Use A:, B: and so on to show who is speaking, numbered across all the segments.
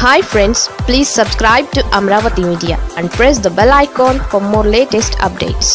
A: hi friends please subscribe to Amaravati media and press the bell icon for more latest updates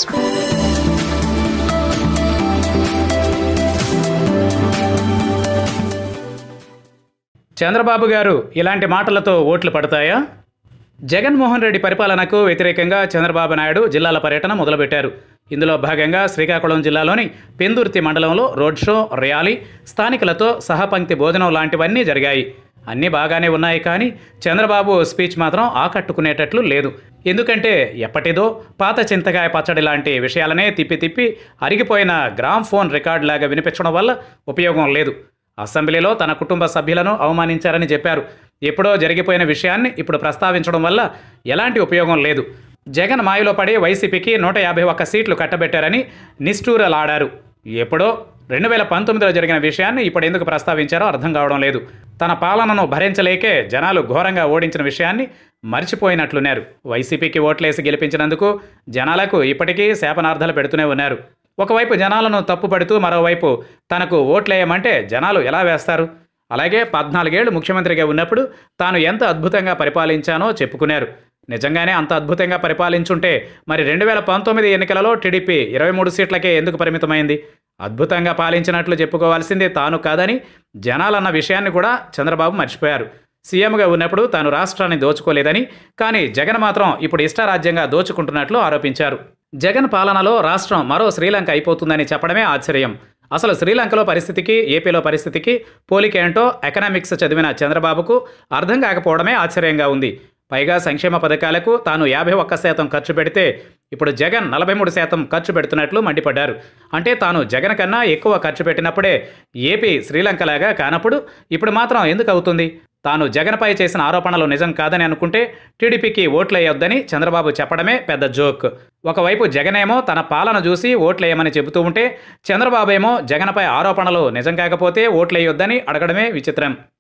B: Chandrababu గారు ఇలాంటి మాటలతో ఓట్లు పడతాయా జగన్మోహన్ రెడ్డి పరిపాలనకు వ్యతిరేకంగా చంద్రబాబు నాయుడు జిల్లాల పర్యటన మొదలుపెట్టారు ఇందులో భాగంగా శ్రీకాకుళం జిల్లాలోని పెందుర్తి మండలంలో రోడ్ షో ర్యాలీ స్థానికులతో సహపంక్తి భోజనం లాంటివన్నీ జరిగాయి అన్నీ బాగానే ఉన్నాయి కానీ చంద్రబాబు స్పీచ్ మాత్రం ఆకట్టుకునేటట్లు లేదు ఎందుకంటే ఎప్పటిదో పాత చింతకాయ పచ్చడి లాంటి విషయాలనే తిప్పి తిప్పి అరిగిపోయిన గ్రామ్ ఫోన్ రికార్డ్ లాగా వినిపించడం వల్ల ఉపయోగం లేదు అసెంబ్లీలో తన కుటుంబ సభ్యులను అవమానించారని చెప్పారు ఎప్పుడో జరిగిపోయిన విషయాన్ని ఇప్పుడు ప్రస్తావించడం వల్ల ఎలాంటి ఉపయోగం లేదు జగన్ మాయలో పడి వైసీపీకి నూట యాభై ఒక్క సీట్లు కట్టబెట్టారని నిష్ఠూరలాడారు ఎప్పుడో రెండు వేల పంతొమ్మిదిలో జరిగిన విషయాన్ని ఇప్పుడు ఎందుకు ప్రస్తావించారో అర్థం కావడం లేదు తన పాలనను భరించలేకే జనాలు ఘోరంగా ఓడించిన విషయాన్ని మర్చిపోయినట్లున్నారు వైసీపీకి ఓట్లేసి గెలిపించినందుకు జనాలకు ఇప్పటికీ శాపనార్థాలు పెడుతూనే ఉన్నారు ఒకవైపు జనాలను తప్పుపడుతూ మరోవైపు తనకు ఓట్లేయమంటే జనాలు ఎలా వేస్తారు అలాగే పద్నాలుగేళ్లు ముఖ్యమంత్రిగా ఉన్నప్పుడు తాను ఎంత అద్భుతంగా పరిపాలించానో చెప్పుకున్నారు నిజంగానే అంత అద్భుతంగా పరిపాలించుంటే మరి రెండు వేల పంతొమ్మిది ఎన్నికలలో టీడీపీ ఇరవై మూడు సీట్లకే ఎందుకు పరిమితమైంది అద్భుతంగా పాలించినట్లు చెప్పుకోవాల్సింది తాను కాదని జనాలన్న విషయాన్ని కూడా చంద్రబాబు మర్చిపోయారు సీఎంగా ఉన్నప్పుడు తాను రాష్ట్రాన్ని దోచుకోలేదని కానీ జగన్ మాత్రం ఇప్పుడు ఇష్టారాజ్యంగా దోచుకుంటున్నట్లు ఆరోపించారు జగన్ పాలనలో రాష్ట్రం మరో శ్రీలంక అయిపోతుందని చెప్పడమే ఆశ్చర్యం అసలు శ్రీలంకలో పరిస్థితికి ఏపీలో పరిస్థితికి పోలికేంటో ఎకనామిక్స్ చదివిన చంద్రబాబుకు అర్థం కాకపోవడమే ఆశ్చర్యంగా ఉంది పైగా సంక్షేమ పథకాలకు తాను యాభై ఒక్క శాతం ఖర్చు పెడితే ఇప్పుడు జగన్ నలభై మూడు శాతం ఖర్చు పెడుతున్నట్లు మండిపడ్డారు అంటే తాను జగన్ కన్నా ఎక్కువ ఖర్చు పెట్టినప్పుడే ఏపీ శ్రీలంకలాగా కానప్పుడు ఇప్పుడు మాత్రం ఎందుకు అవుతుంది తాను జగన్పై చేసిన ఆరోపణలు నిజం కాదని అనుకుంటే టీడీపీకి ఓట్లేయొద్దని చంద్రబాబు చెప్పడమే పెద్ద జోక్ ఒకవైపు జగనేమో తన పాలన చూసి ఓట్లేయమని చెబుతూ ఉంటే చంద్రబాబు ఏమో జగన్పై ఆరోపణలు నిజం కాకపోతే ఓట్లేయొద్దని అడగడమే విచిత్రం